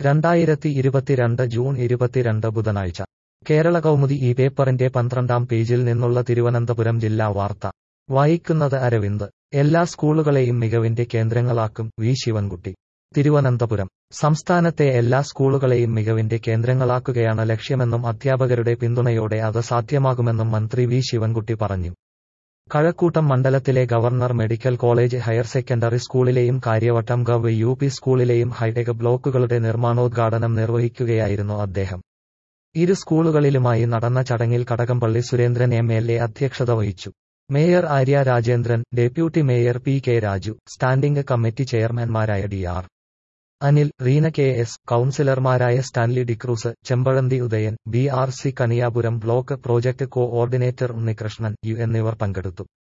രണ്ടായിരത്തി ഇരുപത്തിരണ്ട് ജൂൺ ഇരുപത്തിരണ്ട് ബുധനാഴ്ച കേരള കൗമുദി ഈ പേപ്പറിന്റെ പന്ത്രണ്ടാം പേജിൽ നിന്നുള്ള തിരുവനന്തപുരം ജില്ലാ വാർത്ത വായിക്കുന്നത് അരവിന്ദ് എല്ലാ സ്കൂളുകളെയും മികവിന്റെ കേന്ദ്രങ്ങളാക്കും വി ശിവൻകുട്ടി തിരുവനന്തപുരം സംസ്ഥാനത്തെ എല്ലാ സ്കൂളുകളെയും മികവിന്റെ കേന്ദ്രങ്ങളാക്കുകയാണ് ലക്ഷ്യമെന്നും അധ്യാപകരുടെ പിന്തുണയോടെ അത് സാധ്യമാകുമെന്നും മന്ത്രി വി ശിവൻകുട്ടി പറഞ്ഞു കഴക്കൂട്ടം മണ്ഡലത്തിലെ government medical college higher secondary സ്കൂളിലെയും കാര്യവട്ടം ഗവ് യു പി സ്കൂളിലെയും ഹൈടെക് ബ്ലോക്കുകളുടെ നിർമ്മാണോദ്ഘാടനം നിർവഹിക്കുകയായിരുന്നു അദ്ദേഹം ഇരു സ്കൂളുകളിലുമായി നടന്ന ചടങ്ങിൽ Kadakampally Surendran M L A അധ്യക്ഷത വഹിച്ചു mayor Arya Rajendran deputy mayor P K Raju standing committee ചെയർമാൻമാരായ D R Anil Reena K S കൌൺസിലർമാരായ Stanley D'Cruz Chempazhanthy Udayan B R C Kaniyapuram block project coordinator Unnikrishnan U എന്നിവർ പങ്കെടുത്തു